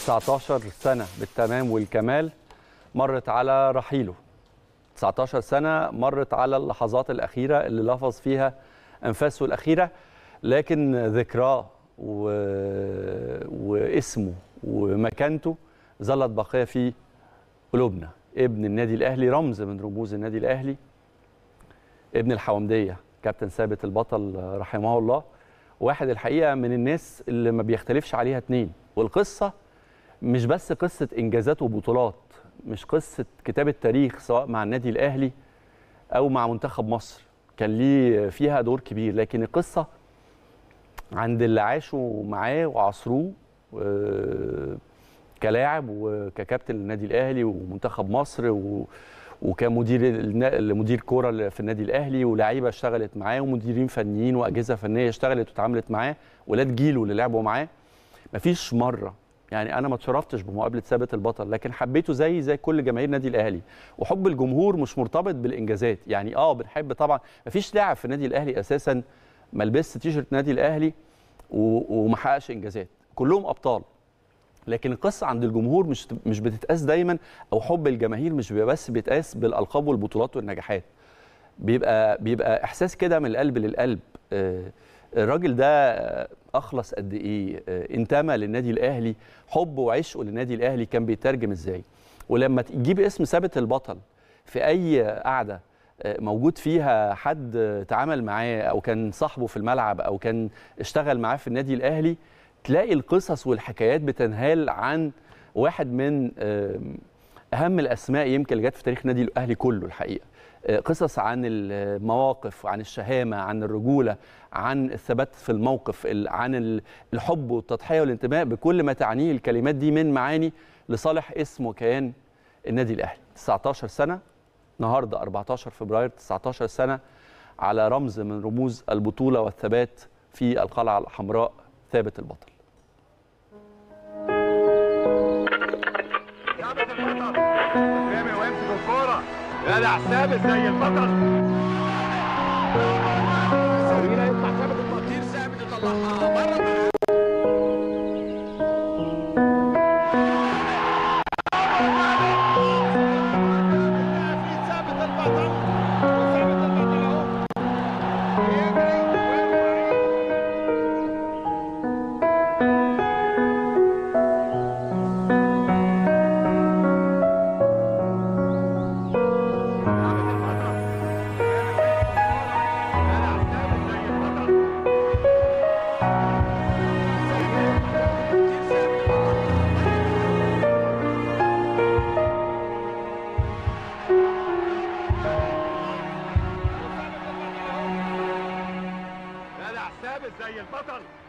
19 سنة بالتمام والكمال مرت على رحيله 19 سنة مرت على اللحظات الأخيرة اللي لفظ فيها أنفاسه الأخيرة لكن ذكراه و... واسمه ومكانته ظلت باقية في قلوبنا ابن النادي الأهلي رمز من رموز النادي الأهلي ابن الحومدية كابتن ثابت البطل رحمه الله واحد الحقيقة من الناس اللي ما بيختلفش عليها اتنين والقصة مش بس قصة إنجازات وبطولات مش قصة كتابة تاريخ سواء مع النادي الأهلي أو مع منتخب مصر كان ليه فيها دور كبير لكن القصة عند اللي عاشوا معاه وعصروه كلاعب وككابتن النادي الأهلي ومنتخب مصر و وكمدير مدير كوره في النادي الاهلي ولاعيبه اشتغلت معاه ومديرين فنيين واجهزه فنيه اشتغلت واتعاملت معاه ولاد جيله اللي لعبوا معاه مفيش مره يعني انا ما اتشرفتش بمقابله ثابت البطل لكن حبيته زي زي كل جماهير النادي الاهلي وحب الجمهور مش مرتبط بالانجازات يعني اه بنحب طبعا مفيش لاعب في النادي الاهلي اساسا ما لبسش تيشرت النادي الاهلي وما حققش انجازات كلهم ابطال لكن القصه عند الجمهور مش مش بتتقاس دايما او حب الجماهير مش بيبقى بس بيتقاس بالالقاب والبطولات والنجاحات بيبقى بيبقى احساس كده من القلب للقلب الراجل ده اخلص قد ايه انتمى للنادي الاهلي حبه وعشقه للنادي الاهلي كان بيترجم ازاي ولما تجيب اسم ثابت البطل في اي قعده موجود فيها حد تعامل معاه او كان صاحبه في الملعب او كان اشتغل معاه في النادي الاهلي تلاقي القصص والحكايات بتنهال عن واحد من اهم الاسماء يمكن اللي جت في تاريخ النادي الاهلي كله الحقيقه قصص عن المواقف عن الشهامه عن الرجوله عن الثبات في الموقف عن الحب والتضحيه والانتماء بكل ما تعنيه الكلمات دي من معاني لصالح اسم وكيان النادي الاهلي 19 سنه النهارده 14 فبراير 19 سنه على رمز من رموز البطوله والثبات في القلعه الحمراء ثابت البطل رامي ويمسك الكوره جدع ثابت زي البطل سوينا يطلع ثابت التطهير ثابت يطلعها بره ثابت البطل ثابت البطل اهو يجري ويجري جدع ثابت زي البطل